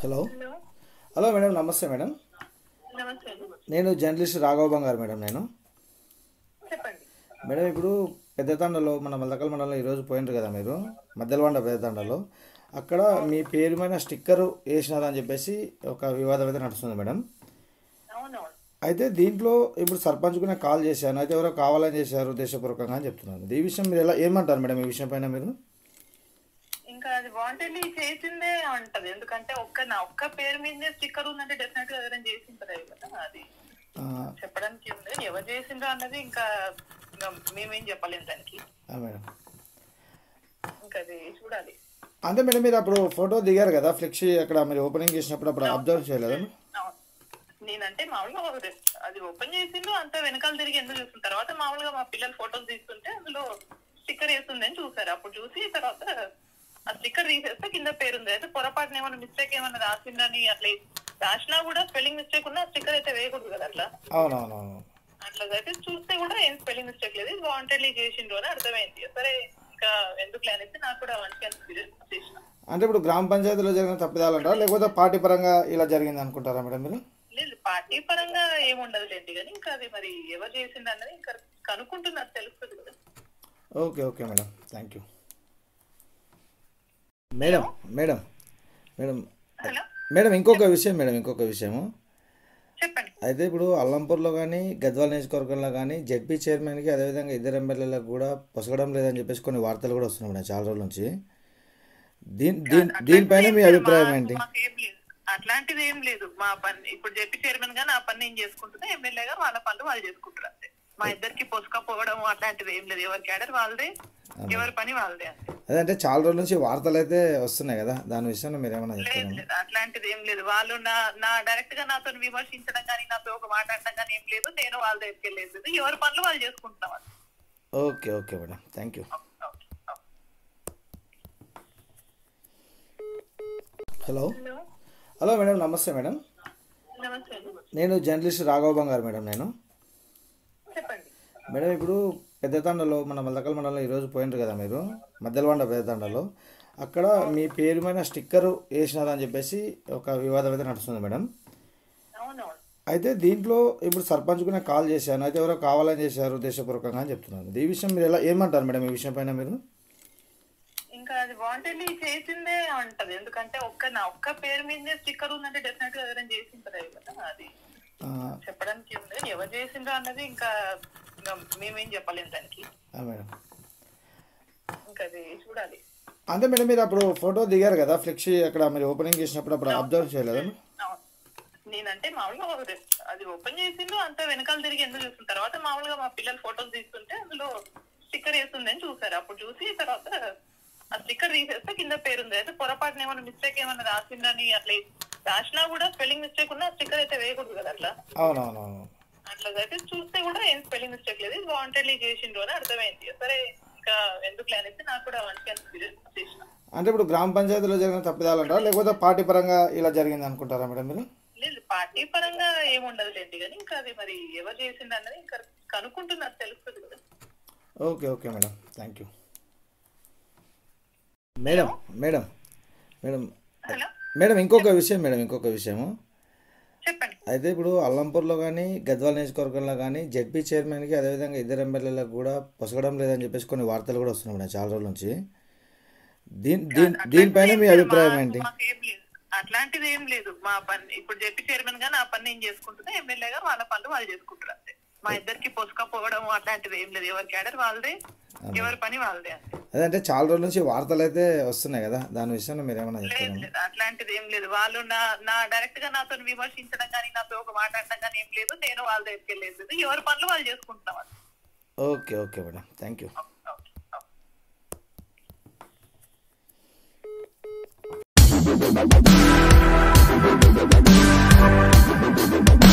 Hello hello hello madam నమస్తే madam నమస్తే అండి నేను జర్నలిస్ట్ రాఘవ బంగారు మేడం నేను చెప్పండి మేడం ఇప్పుడు పెద్దతండలో మన మల్లకల్ మండలంలో ఈరోజు పోయినారు కదా మీరు మధ్యలవండ పెద్దతండలో అక్కడ మీ పేరు మీద స్టిక్కర్ వేసినారు అని చెప్పేసి ఒక వివాదం అయితే నడుస్తుంది మేడం అవునవును అయితే దీంట్లో ఇప్పుడు సర్పంచ్కు నేను కాల్ చేశాను అయితే ఎవరో కావాలని చేశారు ఉద్దేశపూర్వకంగా అని చెప్తున్నాను ఈ విషయం మీరు ఎలా ఏమంటారు మేడం ఈ విషయం పైన మీరు ఇంకా అది వాంటెడ్లీ చేసిందే ఉంటది ఎందుకంటే ఒక్క నా ఒక్క పేరు మీదే స్టిక్కర్ ఉందంటే డెఫినెట్ గా ఎవరైనా చేసింటారు కదా అది ఆ, చెప్పడానికి ఉంది ఎవరు చేసిండ్రో అన్నది ఇంకా ఇంకా మేమేం చెప్పలేం దానికి ఆ మేడం ఇంకా అది చూడాలి అంటే మేడం మీరు అప్పుడు ఫోటో దిగారు కదా ఫ్లెక్సీ అక్కడ మీరు ఓపెనింగ్ చేసినప్పుడు అప్పుడు అబ్జర్వ్ చేయలేదా అవును. నేనంటే మామూలుగా ఒక- అది ఓపెన్ చేసిండు అంతా వెనకాల తిరిగి ఎందుకు చూసిన తర్వాత మామూలుగా మా పిల్లలు ఫోటోలు తీసుకుంటే అందులో స్టిక్కర్ వేస్తుందని చూసారు అప్పుడు చూసి తర్వాత ఆ స్టిక్కర్ తీసేస్తే కింద పేరుంది అయితే పొరపాటున ఏమైనా మిస్టేక్ ఏమైనా రాసిందని అట్లా రాసినా కూడా స్పెల్లింగ్ మిస్టేక్ ఉన్నా స్టిక్కర్ అయితే వేయకూడదు కదా అట్లా అవునవునవును అట్లా అయితే చూస్తే కూడా ఏం స్పెల్లింగ్ మిస్టేక్ లేదు వాంటెడ్లీ చేసిండ్రు అని అర్థమైంది సరే ఇంకా ఎందుకు అనేసి నాకు కూడా మంచిగా అనిపించింది చేసిన అంటే ఇప్పుడు గ్రామ పంచాయతీలో జరిగిన తప్పిదాలు అంటారా లేకపోతే పార్టీ పరంగా ఇలా జరిగింది అనుకుంటారా మేడం మీరు లేదు పార్టీ పరంగా ఏముండదులేండి కానీ ఇంకా అది మరి ఎవరు చేసింది అన్నది ఇంకా కనుక్కుంటున్నారు తెలుస్తుంది కదా okay okay madam thank you madam madam madam hello madam ఇంకొక విషయం మేడం ఇంకొక విషయము చెప్పండి అయితే ఇప్పుడు అల్లంపూర్లో కానీ గద్వాల నియోజకవర్గంలో కానీ జెడ్పీ చైర్మన్కి అదేవిధంగా ఇద్దరు ఎమ్మెల్యేలకు కూడా పొసగడం లేదని చెప్పేసి కొన్ని వార్తలు కూడా వస్తున్నాయి మేడం చాలా రోజుల నుంచి దీని దీని దీనిపైన మీ అభిప్రాయం ఏంటి మాకేం లేదు అట్లాంటిది ఏం లేదు మా పని ఇప్పుడు చెప్పి చైర్మన్ గా నా పని నేను చేసుకుంటున్నా ఎమ్మెల్యేగా వాళ్ళ పనులు వాళ్ళు చేసుకుంటారు అంతే మా ఇద్దరికి పొసకపోవడం అట్లాంటిది ఏం లేదు ఎవరి క్యాడర్ వాళ్ళదే ఎవరి పని వాళ్ళదే అంతే అదే అంటే చాలా రోజుల నుంచి వార్తలు అయితే వస్తున్నాయి కదా దాని విషయంలో మీరు ఏమైనా లేదు చెప్తారా లేదు అట్లాంటిది ఏం లేదు వాళ్ళు నా నా డైరెక్ట్ గా నాతో విమర్శించడం కానీ నాతో ఒక మాట అనడం కానీ ఏం లేదు నేను వాళ్ళ దగ్గరికి వెళ్ళలేదు ఎవరి పనులు వాళ్ళు చేసుకుంటున్నాం అంతే. Okay okay madam thank you okay, okay, okay. Hello hello hello madam నమస్తే మేడం నమస్తే అండి నేను జర్నలిస్ట్ రాఘవ బంగారు మేడం నేను చెప్పండి మేడం ఇప్పుడు పెద్దతండలో మన మల్లకల్ మండలంలో ఈరోజు పోయినారు కదా మీరు మధ్యలవండ పెద్దతండలో అక్కడ మీ పేరు మీద స్టిక్కర్ వేసినారు అని చెప్పేసి ఒక వివాదం అయితే నడుస్తుంది మేడం అవునవును అయితే దీంట్లో ఇప్పుడు సర్పంచ్కు నేను కాల్ చేశాను అయితే ఎవరో కావాలని చేశారు ఉద్దేశపూర్వకంగా అని చెప్తున్నాను ఈ విషయం మీరు ఎలా ఏమంటారు మేడం ఈ విషయం పైన మీరు ఇంకా అది వాంటెడ్లీ చేసిందే ఉంటది ఎందుకంటే ఒక్క నా ఒక్క పేరు మీదే స్టిక్కర్ ఉందంటే డెఫినెట్ గా ఎవరైనా చేసింటారు కదా అది ఆ, చెప్పడానికి ఉంది ఎవరు చేసిండ్రో అన్నది ఇంకా ఇంకా మేమేం చెప్పలేం దానికి ఆ మేడం ఇంకా అది చూడాలి అంటే మేడం మీరు అప్పుడు ఫోటో దిగారు కదా ఫ్లెక్సీ అక్కడ మీరు ఓపెనింగ్ చేసినప్పుడు అప్పుడు అబ్జర్వ్ చేయలేదా అవును. నేనంటే మామూలుగా ఒక- అది ఓపెన్ చేసిండు అంతా వెనకాల తిరిగి ఎందుకు చూసిన తర్వాత మామూలుగా మా పిల్లలు ఫోటోలు తీసుకుంటే అందులో స్టిక్కర్ వేస్తుందని చూసారు అప్పుడు చూసి తర్వాత ఆ స్టిక్కర్ తీసేస్తే కింద పేరుంది అయితే పొరపాటున ఏమైనా మిస్టేక్ ఏమైనా రాసిందని అట్లా రాసినా కూడా స్పెల్లింగ్ మిస్టేక్ ఉన్నా స్టిక్కర్ అయితే వేయకూడదు కదా అట్లా అవునవునవును అట్లా అయితే చూస్తే కూడా ఏం స్పెల్లింగ్ మిస్టేక్ లేదు ఇది వాంటెడ్లీ చేసిండ్రు అని అర్థమైంది సరే ఇంకా ఎందుకు అనేసి నాకు కూడా మంచిగా అనిపించింది చేసిన అంటే ఇప్పుడు గ్రామ పంచాయతీలో జరిగిన తప్పిదాలు అంటారా లేకపోతే పార్టీ పరంగా ఇలా జరిగింది అనుకుంటారా మేడం మీరు లేదు పార్టీ పరంగా ఏముండదులేండి కానీ ఇంకా అది మరి ఎవరు చేసింది అన్నది ఇంకా కనుక్కుంటున్నారు తెలుస్తుంది కదా okay okay madam thank you madam madam madam hello madam ఇంకొక విషయం మేడం ఇంకొక విషయము చెప్పండి అయితే ఇప్పుడు అల్లంపూర్లో కానీ గద్వాల నియోజకవర్గంలో కానీ జెడ్పీ చైర్మన్కి అదేవిధంగా ఇద్దరు ఎమ్మెల్యేలకు కూడా పొసగడం లేదని చెప్పేసి కొన్ని వార్తలు కూడా వస్తున్నాయి మేడం చాలా రోజుల నుంచి దీని దీని దీనిపైన మీ అభిప్రాయం ఏంటి మాకేం లేదు అట్లాంటిది ఏం లేదు మా పని ఇప్పుడు చెప్పి చైర్మన్ గా నా పని నేను చేసుకుంటున్నా ఎమ్మెల్యేగా వాళ్ళ పనులు వాళ్ళు చేసుకుంటారు అంతే మా ఇద్దరికి పొసకపోవడం అట్లాంటిది ఏం లేదు ఎవరి క్యాడర్ వాళ్ళదే ఎవరి పని వాళ్ళదే అంతే అదే అంటే చాలా రోజుల నుంచి వార్తలు అయితే వస్తున్నాయి కదా దాని విషయంలో మీరు ఏమైనా లేదు చెప్తారా లేదు అట్లాంటిది ఏం లేదు వాళ్ళు నా నా డైరెక్ట్ గా నాతో విమర్శించడం కానీ నాతో ఒక మాట అనడం కానీ ఏం లేదు నేను వాళ్ళ దగ్గరికి వెళ్ళలేదు ఎవరి పనులు వాళ్ళు చేసుకుంటున్నాం అంతే. Okay okay madam thank you okay, okay.